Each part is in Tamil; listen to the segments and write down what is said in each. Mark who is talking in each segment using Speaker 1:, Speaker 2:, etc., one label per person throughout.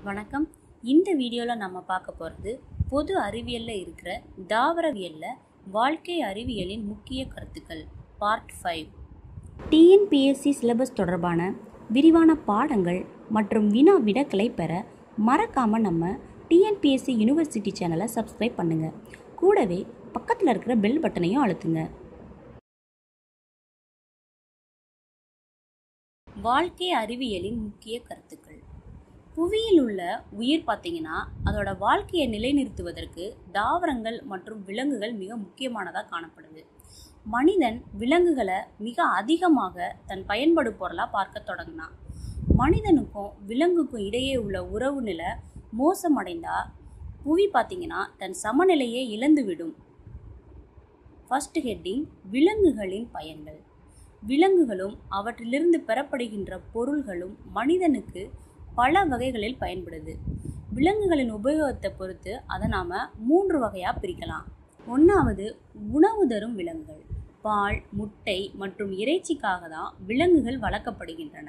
Speaker 1: வணக்கம் இந்த வீடியோவில் நம்ம பார்க்க போகிறது பொது அறிவியலில் இருக்கிற தாவரவியலில் வாழ்க்கை அறிவியலின் முக்கிய கருத்துக்கள் பார்ட் ஃபைவ் டிஎன்பிஎஸ்சி சிலபஸ் தொடர்பான விரிவான பாடங்கள் மற்றும் வினா விடக்களை பெற மறக்காமல் நம்ம டிஎன்பிஎஸ்சி யூனிவர்சிட்டி சேனலை சப்ஸ்கிரைப் பண்ணுங்கள் கூடவே பக்கத்தில் இருக்கிற பெல் பட்டனையும் அழுத்துங்க வாழ்க்கை அறிவியலின் முக்கிய கருத்துக்கள் புவியில் உள்ள உயிர் பார்த்தீங்கன்னா அதோட வாழ்க்கையை நிலைநிறுத்துவதற்கு தாவரங்கள் மற்றும் விலங்குகள் மிக முக்கியமானதாக காணப்படுது மனிதன் விலங்குகளை மிக அதிகமாக தன் பயன்படு பொருளாக பார்க்க தொடங்கினான் மனிதனுக்கும் விலங்குக்கும் இடையே உள்ள உறவு நிலை மோசமடைந்தா புவி பார்த்தீங்கன்னா தன் சமநிலையை இழந்துவிடும் ஃபர்ஸ்ட் ஹெட்டிங் விலங்குகளின் பயன்கள் விலங்குகளும் அவற்றிலிருந்து பெறப்படுகின்ற பொருள்களும் மனிதனுக்கு பல வகைகளில் பயன்படுது விலங்குகளின் உபயோகத்தை பொறுத்து அதை நாம் மூன்று வகையாக பிரிக்கலாம் ஒன்றாவது உணவு தரும் விலங்குகள் பால் முட்டை மற்றும் இறைச்சிக்காக தான் விலங்குகள் வளர்க்கப்படுகின்றன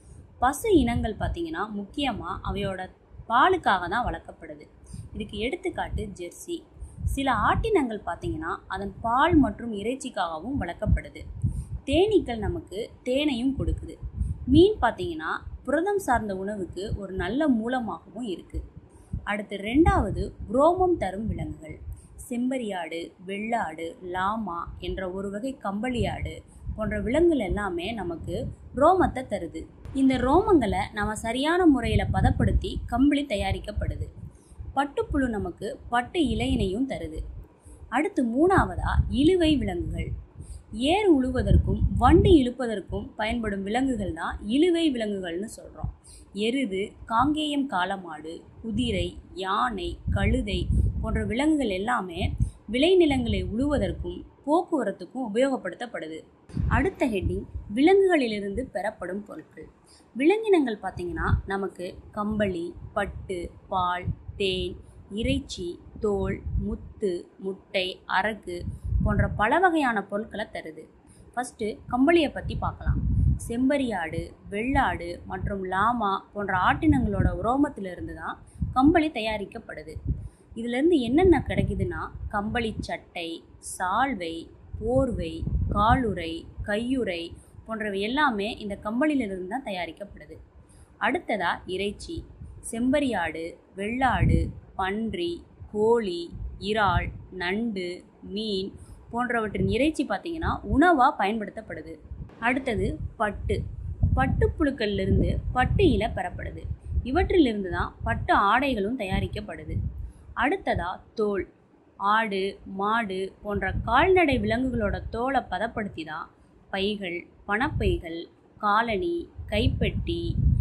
Speaker 1: பசு இனங்கள் பார்த்திங்கன்னா முக்கியமாக அவையோட பாலுக்காக தான் வளர்க்கப்படுது இதுக்கு எடுத்துக்காட்டு ஜெர்சி சில ஆட்டினங்கள் பார்த்திங்கன்னா அதன் பால் மற்றும் இறைச்சிக்காகவும் வளர்க்கப்படுது தேனீக்கள் நமக்கு தேனையும் கொடுக்குது மீன் பார்த்தீங்கன்னா புரதம் சார்ந்த உணவுக்கு ஒரு நல்ல மூலமாகவும் இருக்குது அடுத்து ரெண்டாவது புரோமம் தரும் விலங்குகள் செம்பரியாடு வெள்ளாடு லாமா என்ற ஒரு வகை கம்பளியாடு போன்ற விலங்குகள் எல்லாமே நமக்கு ரோமத்தை தருது இந்த ரோமங்களை நம்ம சரியான முறையில் பதப்படுத்தி கம்பளி தயாரிக்கப்படுது பட்டுப்புழு நமக்கு பட்டு இலையினையும் தருது அடுத்து மூணாவதா இழுவை விலங்குகள் ஏர் உழுவதற்கும் வண்டி இழுப்பதற்கும் பயன்படும் விலங்குகள் தான் இழுவை விலங்குகள்னு சொல்கிறோம் எருது காங்கேயம் காளமாடு குதிரை யானை கழுதை போன்ற விலங்குகள் எல்லாமே விளைநிலங்களை உழுவதற்கும் போக்குவரத்துக்கும் உபயோகப்படுத்தப்படுது அடுத்த ஹெட்டிங் விலங்குகளிலிருந்து பெறப்படும் பொருட்கள் விலங்கினங்கள் பார்த்திங்கன்னா நமக்கு கம்பளி பட்டு பால் தேன் இறைச்சி தோல் முத்து முட்டை அரக்கு போன்ற பல வகையான பொருட்களை தருது ஃபஸ்ட்டு கம்பளியை பற்றி பார்க்கலாம் செம்பரியாடு வெள்ளாடு மற்றும் லாமா போன்ற ஆட்டினங்களோட உரோமத்திலிருந்து தான் கம்பளி தயாரிக்கப்படுது இதிலேருந்து என்னென்ன கிடைக்குதுன்னா கம்பளி சட்டை சால்வை போர்வை காலுறை கையுறை போன்றவை எல்லாமே இந்த கம்பளியிலிருந்து தான் தயாரிக்கப்படுது அடுத்ததாக இறைச்சி செம்பரியாடு வெள்ளாடு பன்றி கோழி இறால் நண்டு மீன் போன்றவற்றின் இறைச்சி பார்த்திங்கன்னா உணவாக பயன்படுத்தப்படுது அடுத்தது பட்டு பட்டுப்புழுக்கள்லேருந்து பட்டு இலை பெறப்படுது இவற்றிலிருந்து தான் பட்டு ஆடைகளும் தயாரிக்கப்படுது அடுத்ததாக தோல் ஆடு மாடு போன்ற கால்நடை விலங்குகளோட தோலை பதப்படுத்தி தான் பைகள் பணப்பைகள் காலணி கைப்பெட்டி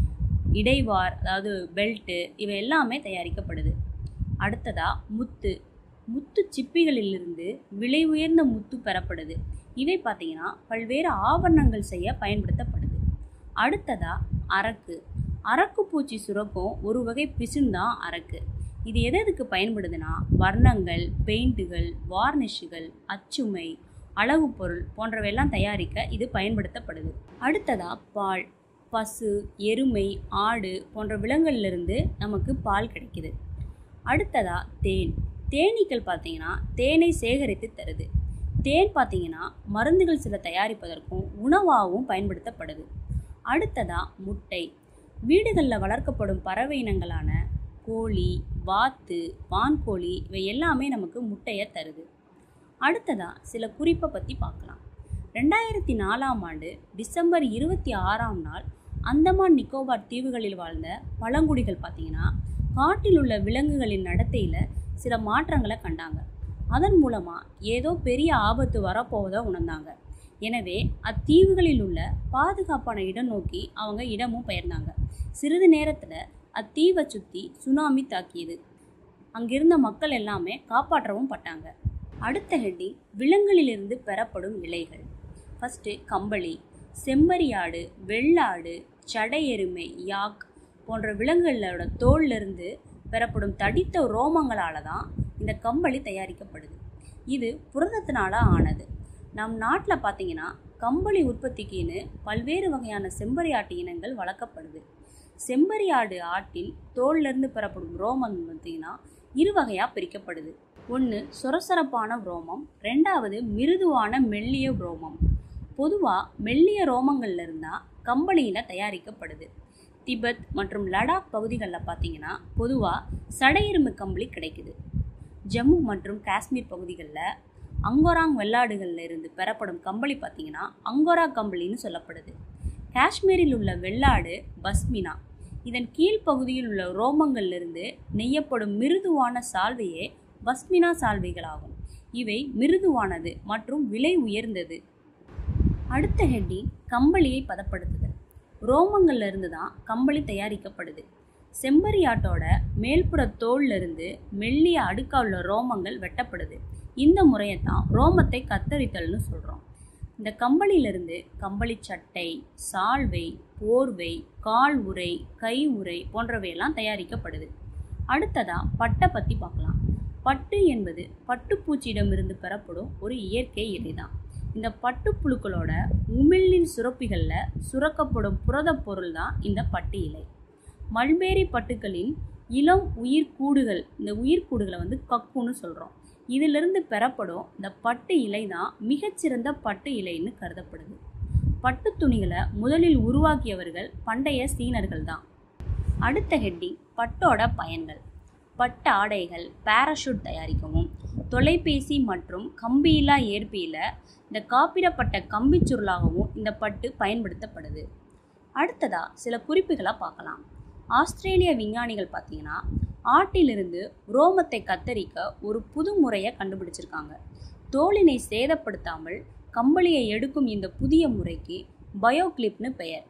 Speaker 1: இடைவார் அதாவது பெல்ட்டு இவை எல்லாமே தயாரிக்கப்படுது அடுத்ததாக முத்து முத்து சிப்பிகளிலிருந்து விலை உயர்ந்த முத்து பெறப்படுது இவை பார்த்தீங்கன்னா பல்வேறு ஆவரணங்கள் செய்ய பயன்படுத்தப்படுது அடுத்ததா அரக்கு அரக்கு பூச்சி சுரக்கும் ஒரு வகை பிசுந்தான் அரக்கு இது எது எதுக்கு பயன்படுதுன்னா வர்ணங்கள் பெயிண்ட்டுகள் வார்னிஷுகள் அச்சுமை அழகு பொருள் போன்றவையெல்லாம் தயாரிக்க இது பயன்படுத்தப்படுது அடுத்ததா பால் பசு எருமை ஆடு போன்ற விலங்குகளிலிருந்து நமக்கு பால் கிடைக்குது அடுத்ததா தேன் தேனீக்கள் பார்த்தீங்கன்னா தேனை சேகரித்து தருது தேன் பார்த்தீங்கன்னா மருந்துகள் சில தயாரிப்பதற்கும் உணவாகவும் பயன்படுத்தப்படுது அடுத்ததாக முட்டை வீடுகளில் வளர்க்கப்படும் பறவை இனங்களான கோழி வாத்து வான்கோழி இவை எல்லாமே நமக்கு முட்டையை தருது அடுத்ததாக சில குறிப்பை பற்றி பார்க்கலாம் ரெண்டாயிரத்தி நாலாம் ஆண்டு டிசம்பர் இருபத்தி ஆறாம் நாள் அந்தமான் நிக்கோபார் தீவுகளில் வாழ்ந்த பழங்குடிகள் பார்த்திங்கன்னா காட்டில் உள்ள விலங்குகளின் நடத்தையில் சில மாற்றங்களை கண்டாங்க அதன் மூலமாக ஏதோ பெரிய ஆபத்து வரப்போவதை உணர்ந்தாங்க எனவே அத்தீவுகளில் உள்ள பாதுகாப்பான இடம் நோக்கி அவங்க இடமும் பெயர்ந்தாங்க சிறிது நேரத்தில் அத்தீவை சுற்றி சுனாமி தாக்கியது அங்கிருந்த மக்கள் எல்லாமே காப்பாற்றவும் பட்டாங்க அடுத்த ஹெட்டி விலங்குகளிலிருந்து பெறப்படும் இலைகள் ஃபஸ்ட்டு கம்பளி செம்பரியாடு வெள்ளாடு சடை எருமை யாக் போன்ற விலங்குகளோட தோல்லிருந்து பெறப்படும் தடித்த ரோமங்களால் தான் இந்த கம்பளி தயாரிக்கப்படுது இது புரதத்தினால ஆனது நம் நாட்டில் பார்த்தீங்கன்னா கம்பளி உற்பத்திக்குன்னு பல்வேறு வகையான செம்பரியாட்டு இனங்கள் வளர்க்கப்படுது செம்பரியாடு ஆட்டின் தோல்லேருந்து பெறப்படும் ரோமம் பார்த்தீங்கன்னா இரு வகையாக பிரிக்கப்படுது ஒன்று சொரசொரப்பான ரோமம் ரெண்டாவது மிருதுவான மெல்லிய ரோமம் பொதுவாக மெல்லிய ரோமங்கள்ல இருந்தால் கம்பளியில் தயாரிக்கப்படுது திபெத் மற்றும் லடாக் பகுதிகளில் பார்த்தீங்கன்னா பொதுவாக சடையிரும்பு கம்பளி கிடைக்குது ஜம்மு மற்றும் காஷ்மீர் பகுதிகளில் அங்கோராங் வெள்ளாடுகளில் இருந்து பெறப்படும் கம்பளி பார்த்தீங்கன்னா அங்கோரா கம்பளின்னு சொல்லப்படுது காஷ்மீரில் உள்ள வெள்ளாடு பஸ்மினா இதன் கீழ்ப்பகுதியில் உள்ள ரோமங்களிலிருந்து நெய்யப்படும் மிருதுவான சால்வையே பஸ்மினா சால்வைகளாகும் இவை மிருதுவானது மற்றும் விலை உயர்ந்தது அடுத்த ஹெட்டிங் கம்பளியை பதப்படுத்துதல் ரோமங்கள்ல இருந்து தான் கம்பளி தயாரிக்கப்படுது செம்பரியாட்டோட மேல்புற தோல்ல இருந்து மெல்லிய அடுக்கா உள்ள ரோமங்கள் வெட்டப்படுது இந்த முறையை தான் ரோமத்தை கத்தரித்தல்னு சொல்கிறோம் இந்த கம்பளியிலிருந்து கம்பளி சட்டை சால்வை போர்வை கால் உரை கை உரை போன்றவையெல்லாம் தயாரிக்கப்படுது அடுத்ததா பட்டை பற்றி பார்க்கலாம் பட்டு என்பது பட்டுப்பூச்சியிடமிருந்து பெறப்படும் ஒரு இயற்கை இலைதான் இந்த பட்டுப்புழுக்களோட உமிழ்நீர் சுரப்பிகளில் சுரக்கப்படும் புரதப் பொருள் தான் இந்த பட்டு இலை மல்பேரி பட்டுக்களின் இளம் உயிர்க்கூடுகள் இந்த உயிர்க்கூடுகளை வந்து கக்குன்னு சொல்கிறோம் இதிலிருந்து பெறப்படும் இந்த பட்டு இலை தான் மிகச்சிறந்த பட்டு இலைன்னு கருதப்படுது பட்டு துணிகளை முதலில் உருவாக்கியவர்கள் பண்டைய சீனர்கள் தான் அடுத்த ஹெட்டிங் பட்டோட பயன்கள் பட்டு ஆடைகள் பாராஷூட் தயாரிக்கவும் தொலைபேசி மற்றும் கம்பியில்லா ஏற்பியில் இந்த காப்பிடப்பட்ட கம்பி சுருளாகவும் இந்த பட்டு பயன்படுத்தப்படுது அடுத்ததாக சில குறிப்புகளை பார்க்கலாம் ஆஸ்திரேலிய விஞ்ஞானிகள் பார்த்தீங்கன்னா ஆட்டிலிருந்து ரோமத்தை கத்தரிக்க ஒரு புது முறையை கண்டுபிடிச்சிருக்காங்க தோலினை சேதப்படுத்தாமல் கம்பளியை எடுக்கும் இந்த புதிய முறைக்கு பயோக்ளிப்னு பெயர்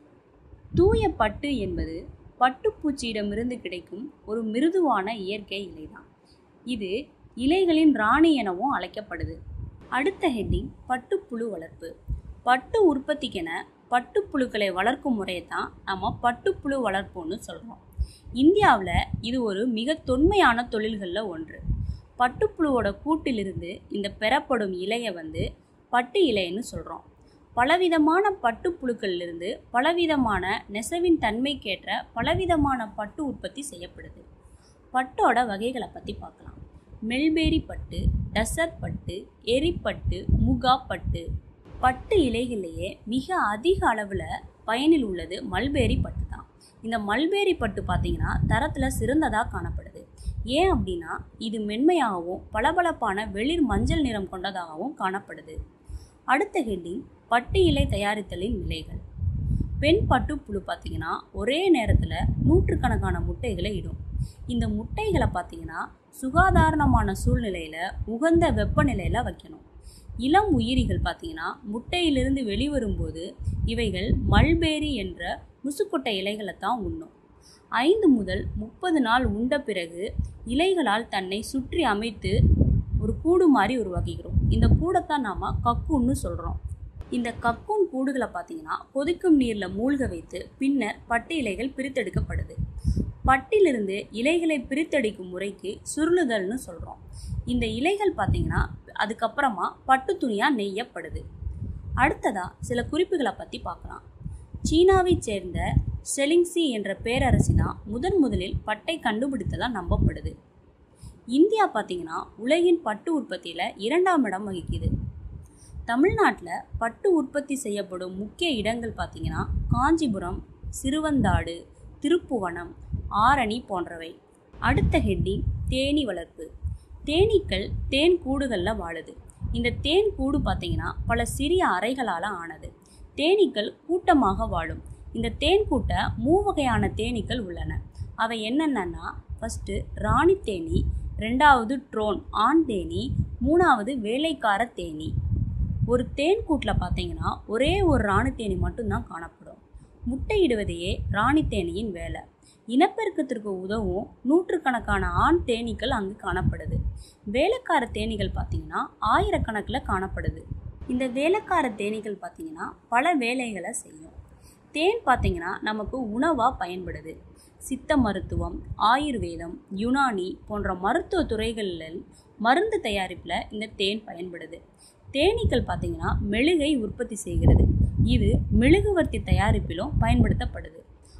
Speaker 1: தூய பட்டு என்பது பட்டுப்பூச்சியிடமிருந்து கிடைக்கும் ஒரு மிருதுவான இயற்கை இலைதான் இது இலைகளின் ராணி எனவும் அழைக்கப்படுது அடுத்த ஹெட்டிங் பட்டுப்புழு வளர்ப்பு பட்டு உற்பத்திக்கென பட்டுப்புழுக்களை வளர்க்கும் முறையை தான் நம்ம பட்டுப்புழு வளர்ப்புன்னு சொல்கிறோம் இந்தியாவில் இது ஒரு மிக தொன்மையான தொழில்களில் ஒன்று பட்டுப்புழுவோட கூட்டிலிருந்து இந்த பெறப்படும் இலையை வந்து பட்டு இலைன்னு சொல்கிறோம் பலவிதமான பட்டுப்புழுக்களிலிருந்து பலவிதமான நெசவின் தன்மைக்கேற்ற பலவிதமான பட்டு உற்பத்தி செய்யப்படுது பட்டோட வகைகளை பற்றி பார்க்கலாம் மெல்பேரி பட்டு டசர் பட்டு எரிப்பட்டு முகா பட்டு பட்டு இலைகளிலேயே மிக அதிக அளவில் பயனில் உள்ளது மல்பேரி பட்டு தான் இந்த மல்பேரி பட்டு பார்த்தீங்கன்னா தரத்தில் சிறந்ததாக காணப்படுது ஏன் அப்படின்னா இது மென்மையாகவும் பளபளப்பான வெளிர் மஞ்சள் நிறம் கொண்டதாகவும் காணப்படுது அடுத்த ஹெட்டிங் பட்டு இலை தயாரித்தலின் விலைகள் பெண் பட்டுப்புழு பார்த்தீங்கன்னா ஒரே நேரத்தில் நூற்றுக்கணக்கான முட்டைகளை இடும் இந்த முட்டைகளை பார்த்தீங்கன்னா சுகாதாரணமான சூழ்நிலையில் உகந்த வெப்பநிலையில் வைக்கணும் இளம் உயிரிகள் பார்த்தீங்கன்னா முட்டையிலிருந்து வெளிவரும்போது இவைகள் மல்பேரி என்ற முசுக்கொட்டை இலைகளை தான் உண்ணும் ஐந்து முதல் முப்பது நாள் உண்ட பிறகு இலைகளால் தன்னை சுற்றி அமைத்து ஒரு கூடு மாதிரி உருவாக்கிக்கிறோம் இந்த கூடைத்தான் நாம் கக்குன்னு சொல்கிறோம் இந்த கக்கூன் கூடுகளை பார்த்தீங்கன்னா கொதிக்கும் நீரில் மூழ்க வைத்து பின்னர் பட்டு இலைகள் பிரித்தெடுக்கப்படுது பட்டிலிருந்து இலைகளை பிரித்தெடுக்கும் முறைக்கு சுருளுதல்னு சொல்கிறோம் இந்த இலைகள் பார்த்தீங்கன்னா அதுக்கப்புறமா பட்டு துணியாக நெய்யப்படுது அடுத்ததாக சில குறிப்புகளை பற்றி பார்க்கலாம் சீனாவைச் சேர்ந்த செலிங்சி என்ற பேரரசி தான் முதன் முதலில் பட்டை கண்டுபிடித்ததாக நம்பப்படுது இந்தியா பார்த்தீங்கன்னா உலகின் பட்டு உற்பத்தியில் இரண்டாம் இடம் வகிக்குது தமிழ்நாட்டில் பட்டு உற்பத்தி செய்யப்படும் முக்கிய இடங்கள் பார்த்தீங்கன்னா காஞ்சிபுரம் சிறுவந்தாடு திருப்புவனம் ஆரணி போன்றவை அடுத்த ஹெட்டிங் தேனீ வளர்ப்பு தேனீக்கள் தேன் கூடுகளில் வாழுது இந்த தேன் கூடு பார்த்தீங்கன்னா பல சிறிய அறைகளால் ஆனது தேனீக்கள் கூட்டமாக வாழும் இந்த தேன் கூட்ட மூவகையான தேனீக்கள் உள்ளன அவை என்னென்னா ஃபஸ்ட்டு ராணி தேனி ரெண்டாவது ட்ரோன் ஆண் தேனி மூணாவது வேலைக்கார தேனி ஒரு தேன் கூட்டில் பார்த்தீங்கன்னா ஒரே ஒரு ராணி தேனி மட்டும்தான் காணப்படும் முட்டையிடுவதையே ராணி தேனியின் வேலை இனப்பெருக்கத்திற்கு உதவும் நூற்றுக்கணக்கான ஆண் தேனீக்கள் அங்கு காணப்படுது வேலைக்கார தேனீகள் பார்த்தீங்கன்னா ஆயிரக்கணக்கில் காணப்படுது இந்த வேலைக்கார தேனீகள் பார்த்தீங்கன்னா பல வேலைகளை செய்யும் தேன் பார்த்தீங்கன்னா நமக்கு உணவாக பயன்படுது சித்த மருத்துவம் ஆயுர்வேதம் யுனானி போன்ற மருத்துவ துறைகளில் மருந்து தயாரிப்பில் இந்த தேன் பயன்படுது தேனீக்கள் பார்த்தீங்கன்னா மெழுகை உற்பத்தி செய்கிறது இது மெழுகுவர்த்தி தயாரிப்பிலும் பயன்படுத்தப்படுது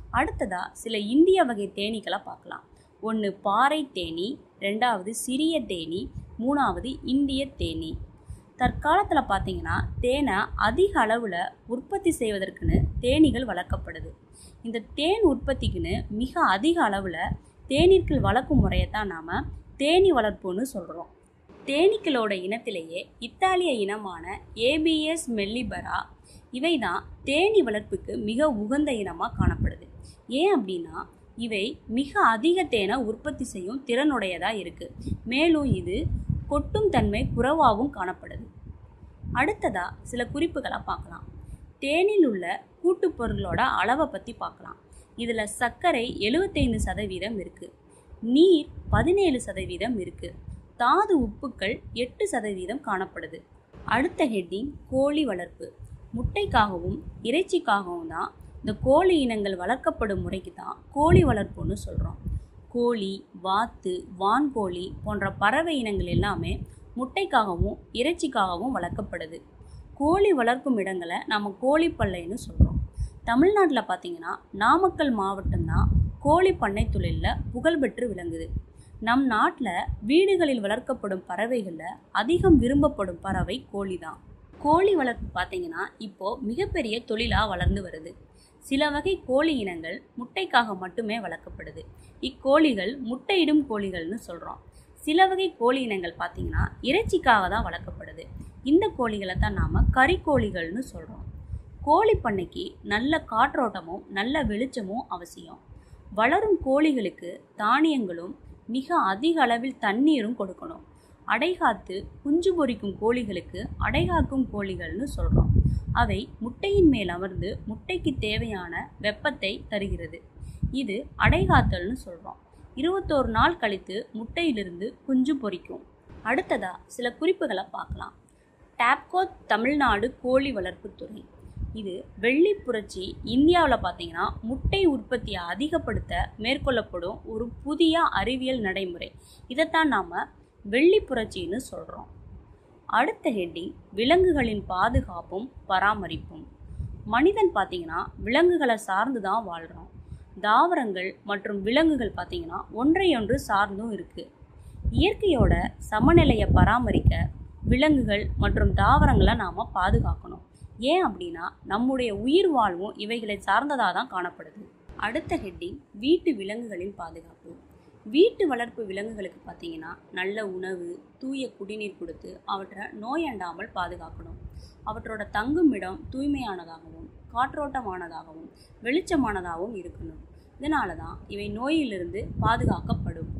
Speaker 1: அடுத்ததா சில இந்திய வகை தேனீக்களை பார்க்கலாம் ஒன்று பாறை தேனி ரெண்டாவது சிறிய தேனி மூணாவது இந்திய தேனி தற்காலத்தில் பார்த்தீங்கன்னா தேனை அதிக அளவில் உற்பத்தி செய்வதற்குன்னு தேனீகள் வளர்க்கப்படுது இந்த தேன் உற்பத்திக்குன்னு மிக அதிக அளவில் தேனீக்கள் வளர்க்கும் முறையை தான் நாம் தேனி வளர்ப்புன்னு சொல்கிறோம் தேனீக்களோட இனத்திலேயே இத்தாலிய இனமான ஏபிஎஸ் மெல்லிபரா இவை தான் தேனி வளர்ப்புக்கு மிக உகந்த இனமாக காணப்படுது ஏன் அப்படின்னா இவை மிக அதிக தேனை உற்பத்தி செய்யும் திறனுடையதாக இருக்குது மேலும் இது கொட்டும் தன்மை குறைவாகவும் காணப்படுது அடுத்ததா சில குறிப்புகளை பார்க்கலாம் தேனில் உள்ள கூட்டுப் பொருளோட அளவை பற்றி பார்க்கலாம் இதில் சர்க்கரை எழுபத்தைந்து சதவீதம் இருக்குது நீர் பதினேழு சதவீதம் இருக்குது தாது உப்புக்கள் எட்டு சதவீதம் காணப்படுது அடுத்த ஹெட்டிங் கோழி வளர்ப்பு முட்டைக்காகவும் இறைச்சிக்காகவும் தான் இந்த கோழி இனங்கள் வளர்க்கப்படும் முறைக்கு தான் கோழி வளர்ப்புன்னு சொல்கிறோம் கோழி வாத்து வான்கோழி போன்ற பறவை இனங்கள் எல்லாமே முட்டைக்காகவும் இறைச்சிக்காகவும் வளர்க்கப்படுது கோழி வளர்க்கும் இடங்களை நம்ம கோழிப்பள்ளைன்னு சொல்கிறோம் தமிழ்நாட்டில் பார்த்தீங்கன்னா நாமக்கல் மாவட்டம் தான் கோழி பண்ணை தொழிலில் புகழ்பெற்று விளங்குது நம் நாட்டில் வீடுகளில் வளர்க்கப்படும் பறவைகளில் அதிகம் விரும்பப்படும் பறவை கோழி தான் கோழி வளர்ப்பு பார்த்தீங்கன்னா இப்போது மிகப்பெரிய தொழிலாக வளர்ந்து வருது சில வகை கோழி இனங்கள் முட்டைக்காக மட்டுமே வளர்க்கப்படுது இக்கோழிகள் முட்டையிடும் கோழிகள்னு சொல்கிறோம் சில வகை கோழி இனங்கள் பார்த்தீங்கன்னா இறைச்சிக்காக தான் வளர்க்கப்படுது இந்த கோழிகளை தான் நாம் கறிக்கோழிகள்னு சொல்கிறோம் கோழி பண்ணைக்கு நல்ல காற்றோட்டமும் நல்ல வெளிச்சமும் அவசியம் வளரும் கோழிகளுக்கு தானியங்களும் மிக அதிக அளவில் தண்ணீரும் கொடுக்கணும் அடைகாத்து குஞ்சு பொரிக்கும் கோழிகளுக்கு அடைகாக்கும் கோழிகள்னு சொல்கிறோம் அவை முட்டையின் மேல் அமர்ந்து முட்டைக்கு தேவையான வெப்பத்தை தருகிறது இது அடைகாத்தல்னு சொல்கிறோம் இருபத்தோரு நாள் கழித்து முட்டையிலிருந்து குஞ்சு பொரிக்கும் அடுத்ததா சில குறிப்புகளை பார்க்கலாம் டாப்கோ தமிழ்நாடு கோழி வளர்ப்புத்துறை இது வெள்ளி புரட்சி இந்தியாவில் பார்த்தீங்கன்னா முட்டை உற்பத்தியை அதிகப்படுத்த மேற்கொள்ளப்படும் ஒரு புதிய அறிவியல் நடைமுறை இதைத்தான் நாம் வெள்ளி புரட்சின்னு சொல்கிறோம் அடுத்த ஹெட்டிங் விலங்குகளின் பாதுகாப்பும் பராமரிப்பும் மனிதன் பார்த்தீங்கன்னா விலங்குகளை சார்ந்து தான் வாழ்கிறோம் தாவரங்கள் மற்றும் விலங்குகள் பார்த்தீங்கன்னா ஒன்றையொன்று சார்ந்தும் இருக்குது இயற்கையோட சமநிலையை பராமரிக்க விலங்குகள் மற்றும் தாவரங்களை நாம் பாதுகாக்கணும் ஏன் அப்படின்னா நம்முடைய உயிர் வாழ்வும் இவைகளை சார்ந்ததாக தான் காணப்படுது அடுத்த ஹெட்டிங் வீட்டு விலங்குகளின் பாதுகாப்பு வீட்டு வளர்ப்பு விலங்குகளுக்கு பார்த்தீங்கன்னா நல்ல உணவு தூய குடிநீர் கொடுத்து அவற்றை நோயண்டாமல் பாதுகாக்கணும் அவற்றோட தங்கும் இடம் தூய்மையானதாகவும் காற்றோட்டமானதாகவும் வெளிச்சமானதாகவும் இருக்கணும் இதனால தான் இவை நோயிலிருந்து பாதுகாக்கப்படும்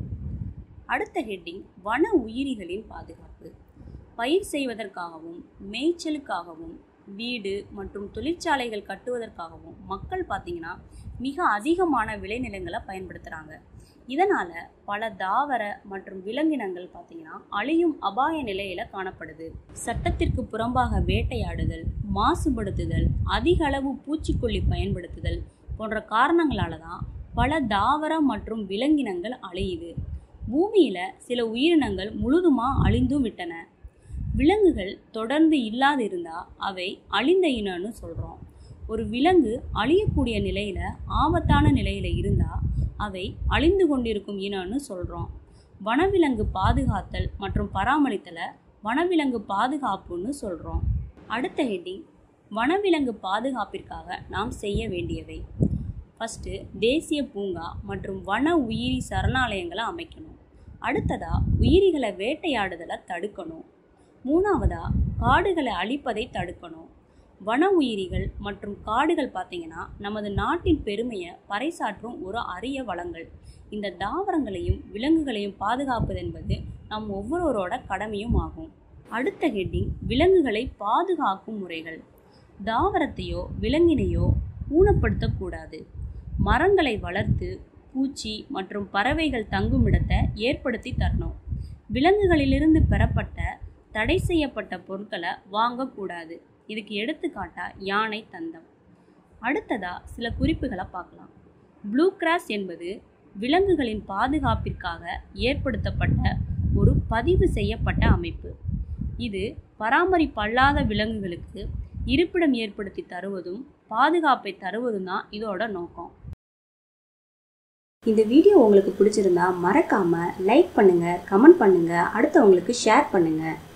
Speaker 1: அடுத்த ஹெட்டிங் வன உயிரிகளின் பாதுகாப்பு பயிர் செய்வதற்காகவும் மேய்ச்சலுக்காகவும் வீடு மற்றும் தொழிற்சாலைகள் கட்டுவதற்காகவும் மக்கள் பார்த்தீங்கன்னா மிக அதிகமான விளைநிலங்களை பயன்படுத்துகிறாங்க இதனால் பல தாவர மற்றும் விலங்கினங்கள் பார்த்தீங்கன்னா அழியும் அபாய நிலையில் காணப்படுது சட்டத்திற்கு புறம்பாக வேட்டையாடுதல் மாசுபடுத்துதல் அதிக அளவு பூச்சிக்கொல்லி பயன்படுத்துதல் போன்ற காரணங்களால தான் பல தாவர மற்றும் விலங்கினங்கள் அழியுது பூமியில் சில உயிரினங்கள் முழுதுமாக அழிந்தும் விட்டன விலங்குகள் தொடர்ந்து இல்லாதிருந்தால் அவை அழிந்த இனம்னு சொல்கிறோம் ஒரு விலங்கு அழியக்கூடிய நிலையில் ஆபத்தான நிலையில் இருந்தால் அவை அழிந்து கொண்டிருக்கும் இனம்னு சொல்கிறோம் வனவிலங்கு பாதுகாத்தல் மற்றும் பராமரித்தலை வனவிலங்கு பாதுகாப்புன்னு சொல்கிறோம் அடுத்த ஹெட்டிங் வனவிலங்கு பாதுகாப்பிற்காக நாம் செய்ய வேண்டியவை ஃபஸ்ட்டு தேசிய பூங்கா மற்றும் வன உயிரி சரணாலயங்களை அமைக்கணும் அடுத்ததா உயிரிகளை வேட்டையாடுதலை தடுக்கணும் மூணாவதா காடுகளை அழிப்பதை தடுக்கணும் வன உயிரிகள் மற்றும் காடுகள் பார்த்தீங்கன்னா நமது நாட்டின் பெருமையை பறைசாற்றும் ஒரு அரிய வளங்கள் இந்த தாவரங்களையும் விலங்குகளையும் பாதுகாப்பது என்பது நம் ஒவ்வொருவரோட கடமையும் ஆகும் அடுத்த ஹெட்டிங் விலங்குகளை பாதுகாக்கும் முறைகள் தாவரத்தையோ விலங்கினையோ ஊனப்படுத்தக்கூடாது மரங்களை வளர்த்து பூச்சி மற்றும் பறவைகள் தங்கும் இடத்தை ஏற்படுத்தி தரணும் விலங்குகளிலிருந்து பெறப்பட்ட தடை செய்யப்பட்ட பொருட்களை வாங்கக்கூடாது இதுக்கு எடுத்துக்காட்டா யானை தந்தம் அடுத்ததா சில குறிப்புகளை பார்க்கலாம் ப்ளூ கிராஸ் என்பது விலங்குகளின் பாதுகாப்பிற்காக ஏற்படுத்தப்பட்ட ஒரு பதிவு செய்யப்பட்ட அமைப்பு இது பராமரிப்பல்லாத விலங்குகளுக்கு இருப்பிடம் ஏற்படுத்தி தருவதும் பாதுகாப்பை தருவதும் தான் இதோட நோக்கம் இந்த வீடியோ உங்களுக்கு பிடிச்சிருந்தா மறக்காமல் லைக் பண்ணுங்கள் கமெண்ட் பண்ணுங்கள் அடுத்தவங்களுக்கு ஷேர் பண்ணுங்கள்